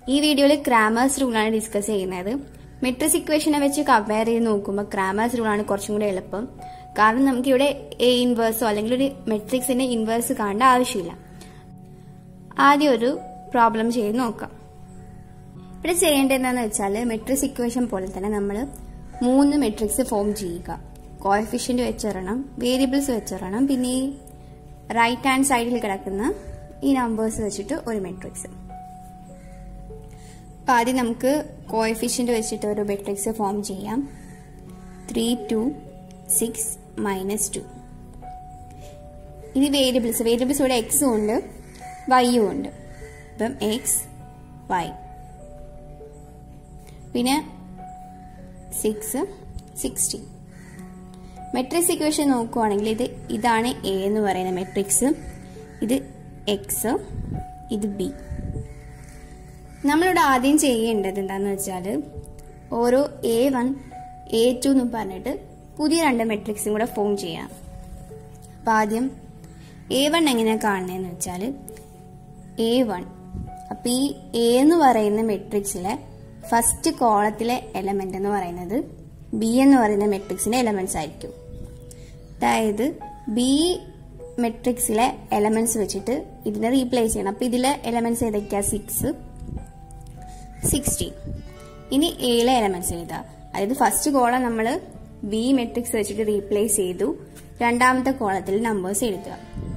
ഈ വീഡിയോയിൽ ക്രാമേഴ്സ് റൂളാണ് ഡിസ്കസ് ചെയ്യുന്നത് മെട്രിക്സ് ഇക്വേഷനെ വെച്ച് കമ്പയർ ചെയ്ത് നോക്കുമ്പോൾ ക്രാമേഴ്സ് റൂളാണ് കുറച്ചും കൂടി എളുപ്പം കാരണം നമുക്ക് ഇവിടെ എ ഇൻവേഴ്സോ അല്ലെങ്കിൽ ഒരു മെട്രിക്സിന്റെ ഇൻവേഴ്സ് കാണേണ്ട ആവശ്യമില്ല ആദ്യം ഒരു പ്രോബ്ലം ചെയ്ത് നോക്കാം ഇവിടെ ചെയ്യേണ്ടത് എന്താണെന്ന് വെച്ചാൽ മെട്രിക്സ് ഇക്വേഷൻ പോലെ തന്നെ നമ്മൾ മൂന്ന് മെട്രിക്സ് ഫോം ചെയ്യുക കോയഫിഷ്യന്റ് വെച്ചൊരെണ്ണം വേരിയബിൾസ് വെച്ചൊരെണ്ണം പിന്നെ ഈ റൈറ്റ് ഹാൻഡ് സൈഡിൽ കിടക്കുന്ന ഈ നമ്പേഴ്സ് വെച്ചിട്ട് ഒരു മെട്രിക്സ് അപ്പൊ ആദ്യം നമുക്ക് കോയഫിഷ്യന്റ് വെച്ചിട്ട് ഒരു മെട്രിക്സ് ഫോം ചെയ്യാം three two six minus two ഇനി വേരിയബിൾസ് വേരിയബിൾസ് ഇവിടെ എക്സും ഉണ്ട് വൈയും ഉണ്ട് ഇപ്പം എക്സ് വൈ പിന്നെ സിക്സ് സിക്സ്റ്റീൻ മെട്രിക്സ് ഇക്വേഷൻ നോക്കുവാണെങ്കിൽ ഇത് ഇതാണ് എ എന്ന് പറയുന്ന മെട്രിക്സ് ഇത് എക്സ് ഇത് ബി നമ്മളിവിടെ ആദ്യം ചെയ്യേണ്ടത് എന്താണെന്ന് വെച്ചാൽ ഓരോ എ വൺ എ ടു എന്ന് പറഞ്ഞിട്ട് പുതിയ രണ്ട് മെട്രിക്സും കൂടെ ഫോം ചെയ്യാം അപ്പം ആദ്യം എ വൺ എങ്ങനെയാണ് കാണുന്നതെന്ന് വെച്ചാൽ എ വൺ അപ്പം ഈ എ എന്ന് പറയുന്ന മെട്രിക്സിലെ ഫസ്റ്റ് കോളത്തിലെ എലമെന്റ് എന്ന് പറയുന്നത് ബി എന്ന് പറയുന്ന മെട്രിക്സിന്റെ എലമെന്റ്സ് ആയിരിക്കും അതായത് ബി മെട്രിക്സിലെ എലമെന്റ്സ് വെച്ചിട്ട് ഇതിനെ റീപ്ലേസ് ചെയ്യണം അപ്പൊ ഇതിലെ എലമെന്റ്സ് ഏതൊക്കെയാ സിക്സ് സിക്സ്റ്റീൻ ഇനി എയിലെ എലമെന്റ്സ് എഴുതുക അതായത് ഫസ്റ്റ് കോളം നമ്മൾ ബി മെട്രിക്സ് വെച്ചിട്ട് റീപ്ലേസ് ചെയ്തു രണ്ടാമത്തെ കോളത്തിൽ നമ്പേഴ്സ് എഴുതുക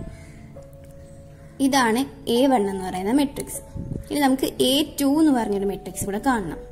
ഇതാണ് എ വൺ എന്ന് പറയുന്ന മെട്രിക്സ് ഇനി നമുക്ക് എ ടു എന്ന് പറഞ്ഞൊരു മെട്രിക്സ് കൂടെ കാണണം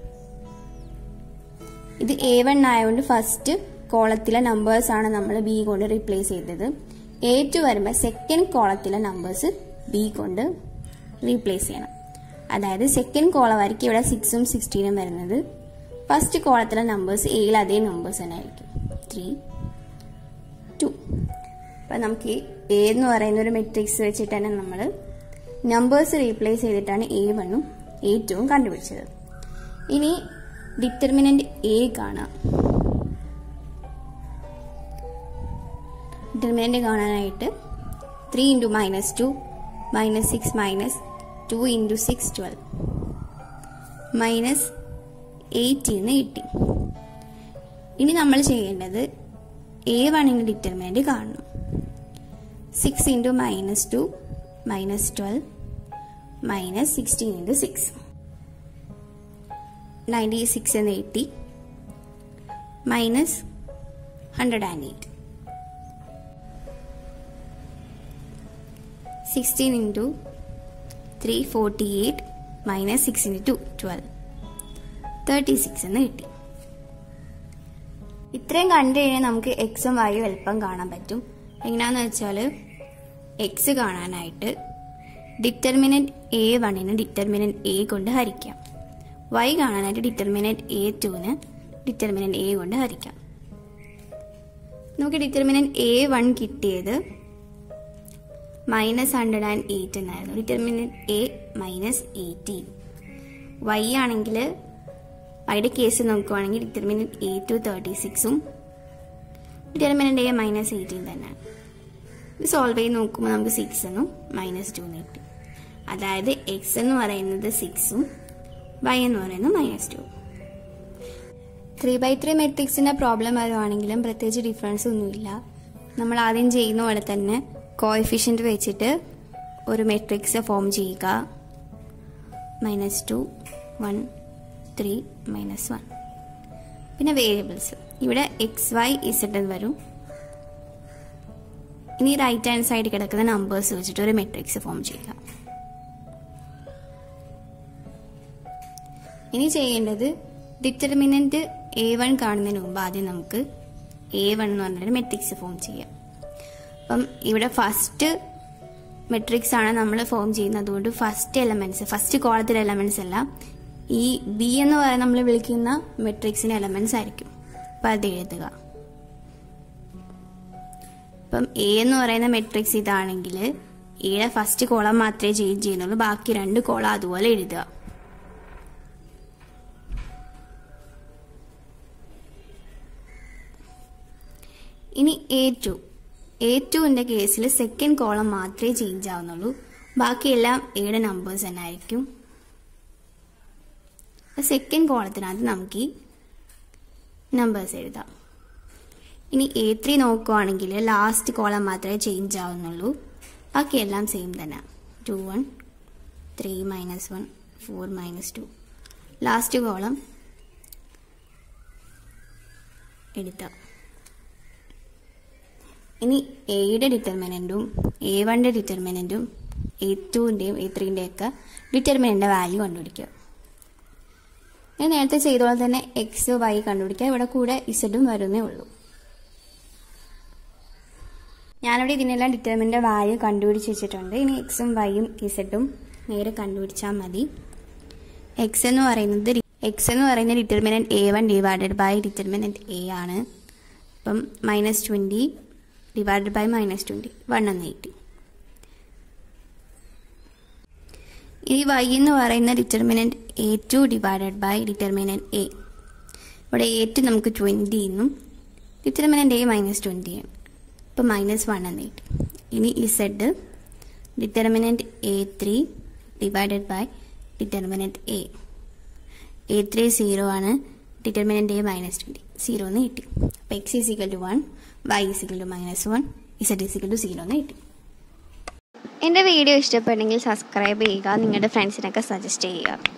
ഇത് എ വൺ ആയതുകൊണ്ട് ഫസ്റ്റ് കോളത്തിലെ നമ്പേഴ്സ് ആണ് നമ്മൾ ബി കൊണ്ട് റീപ്ലേസ് ചെയ്തത് എ ടു വരുമ്പോൾ സെക്കൻഡ് കോളത്തിലെ നമ്പേഴ്സ് ബി കൊണ്ട് റീപ്ലേസ് ചെയ്യണം അതായത് സെക്കൻഡ് കോളമായിരിക്കും ഇവിടെ സിക്സും സിക്സ്റ്റീനും വരുന്നത് ഫസ്റ്റ് കോളത്തിലെ നമ്പേഴ്സ് എയിൽ അതേ നമ്പേഴ്സ് തന്നെ ആയിരിക്കും ത്രീ ടു അപ്പം നമുക്ക് എ എന്ന് പറയുന്ന ഒരു മെട്രിക്സ് വെച്ചിട്ട് തന്നെ നമ്മൾ നമ്പേഴ്സ് റീപ്ലേസ് ചെയ്തിട്ടാണ് എ വണ്ണും എ ടുവും കണ്ടുപിടിച്ചത് ഇനി ഡിറ്റർമിനന്റ് എ കാണാം ഡിറ്റർമിനന്റ് കാണാനായിട്ട് three into minus two minus six minus two into six twelve minus എയ്റ്റീന്ന് കിട്ടി ഇനി നമ്മൾ ചെയ്യേണ്ടത് എ വണ്ണിൻ്റെ ഡിറ്റർമിനന്റ് കാണണം six into minus two minus twelve minus sixteen into six ninety six എന്ന് eighty minus hundred and eight sixteen into three forty eight minus six into two twelve thirty six എന്ന് കിട്ടി ഇത്രയും കണ്ടു കഴിഞ്ഞാൽ നമുക്ക് എക്സും വൈയും എളുപ്പം കാണാൻ പറ്റും എങ്ങനെയാന്ന് വെച്ചാൽ എക്സ് കാണാനായിട്ട് ഡിറ്റർമിനന്റ് എ വണ്ണിന് ഡിറ്റർമിനന്റ് എ കൊണ്ട് ഹരിക്കാം വൈ കാണാനായിട്ട് ഡിറ്റർമിനന്റ് എ ടുവിന് ഡിറ്റർമിനന്റ് എ കൊണ്ട് ഹരിക്കാം നമുക്ക് ഡിറ്റർമിനന്റ് എ വൺ കിട്ടിയത് മൈനസ് ഹൺഡ്രഡ് ആൻഡ് എയ്റ്റ് എന്നായിരുന്നു determinant A minus eighteen Y ആണെങ്കിൽ വൈയുടെ കേസ് നോക്കുവാണെങ്കിൽ ഡിറ്റർമിനന്റ് എ ടു തേർട്ടി സിക്സും ഡിറ്റർമിനന്റ് എ മൈനസ് എയ്റ്റീൻ തന്നെയാണ് ഇത് സോൾവ് ചെയ്ത് നോക്കുമ്പോൾ നമുക്ക് സിക്സ് എന്നും മൈനസ് ടു എന്ന് കിട്ടും അതായത് എക്സ് എന്ന് പറയുന്നത് സിക്സും വൈ എന്ന് പറയുന്നത് minus two three by three മെട്രിക്സിന്റെ പ്രോബ്ലം വരുവാണെങ്കിലും പ്രത്യേകിച്ച് ഡിഫറൻസ് ഒന്നുമില്ല നമ്മൾ ആദ്യം ചെയ്യുന്ന പോലെ തന്നെ കോഎഫിഷ്യന്റ് വെച്ചിട്ട് ഒരു മെട്രിക്സ് ഫോം ചെയ്യുക minus two one three minus one പിന്നെ വേരിയബിൾസ് ഇവിടെ എക്സ് വൈ ഇസഡ് എന്ന് വരും ഇനി റൈറ്റ് ഹാൻഡ് സൈഡിൽ കിടക്കുന്ന നമ്പേഴ്സ് വെച്ചിട്ട് ഒരു മെട്രിക്സ് ഫോം ചെയ്യുക ഇനി ചെയ്യേണ്ടത് ഡിറ്റർമിനന്റ് എ വൺ കാണുന്നതിന് മുമ്പ് ആദ്യം നമുക്ക് എ വൺ എന്ന് പറഞ്ഞൊരു മെട്രിക്സ് ഫോം ചെയ്യാം അപ്പം ഇവിടെ ഫസ്റ്റ് മെട്രിക്സ് ആണ് നമ്മൾ ഫോം ചെയ്യുന്നത് അതുകൊണ്ട് ഫസ്റ്റ് എലമെന്റ്സ് ഫസ്റ്റ് കോളത്തിലെ എലമെന്റ്സ് എല്ലാം ഈ ബി എന്ന് പറയുന്ന നമ്മൾ വിളിക്കുന്ന മെട്രിക്സിന്റെ എലമെന്റ്സ് ആയിരിക്കും അപ്പം അത് എഴുതുക ഇപ്പം എ എന്ന് പറയുന്ന മെട്രിക്സ് ഇതാണെങ്കിൽ എയുടെ ഫസ്റ്റ് കോളം മാത്രമേ ചേഞ്ച് ചെയ്യുന്നുള്ളൂ ബാക്കി രണ്ട് കോളം അതുപോലെ എഴുതുക ഇനി എ ടു എ ടുവിന്റെ കേസിൽ സെക്കൻഡ് കോളം മാത്രമേ ചേഞ്ച് ആവുന്നുള്ളൂ ബാക്കിയെല്ലാം എയുടെ നമ്പേഴ്സ് തന്നെ ആയിരിക്കും സെക്കൻഡ് കോളത്തിനകത്ത് നമുക്ക് ഈ നമ്പേഴ്സ് എഴുതാം ഇനി എ ത്രീ നോക്കുവാണെങ്കിൽ ലാസ്റ്റ് കോളം മാത്രമേ ചേഞ്ച് ആവുന്നുള്ളൂ ബാക്കിയെല്ലാം സെയിം തന്നെ two one three minus one four minus two last column എടുത്താം ഇനി എയുടെ ഡിറ്റർമിനൻറ്റും എ വണ്ണിൻ്റെ ഡിറ്റർമിനൻറ്റും എ ടുവിൻ്റെയും എ ത്രീൻ്റെയും ഒക്കെ ഡിറ്റർമിനൻ്റെ വാല്യൂ കണ്ടുപിടിക്കുക ഞാൻ നേരത്തെ ചെയ്ത പോലെ തന്നെ എക്സ് വൈ കണ്ടുപിടിക്കുക ഇവിടെ കൂടെ ഇസഡും വരുന്നേ ഉള്ളൂ ഞാനിവിടെ ഇതിനെല്ലാം ഡിറ്റർമിൻ്റെ വാല്യൂ കണ്ടുപിടിച്ച് വെച്ചിട്ടുണ്ട് ഇനി എക്സും വൈയും ഇസഡും നേരെ കണ്ടുപിടിച്ചാൽ മതി എക്സ് എന്ന് പറയുന്നത് എക്സ് എന്ന് പറയുന്ന determinant A one divided by determinant A ആണ് അപ്പം minus twenty divided by minus twenty one എന്ന് കിട്ടി ഇനി വൈ എന്ന് പറയുന്ന determinant A two divided by determinant A ഇവിടെ എ ടു നമുക്ക് ട്വൻറ്റി എന്നും ഡിറ്റർമിനൻറ്റ് എ മൈനസ് ട്വൻറ്റി ആണ് ഇപ്പോൾ മൈനസ് വൺ എന്ന് കിട്ടി ഇനി Z determinant A three divided by determinant A A three zero ആണ് determinant A minus twenty zero എന്ന് കിട്ടി അപ്പോൾ X is equal to one Y is equal to minus one Z is equal to zero എന്ന് കിട്ടി എൻ്റെ വീഡിയോ ഇഷ്ടപ്പെട്ടെങ്കിൽ സബ്സ്ക്രൈബ് ചെയ്യുക നിങ്ങളുടെ ഫ്രണ്ട്സിനൊക്കെ സജസ്റ്റ് ചെയ്യുക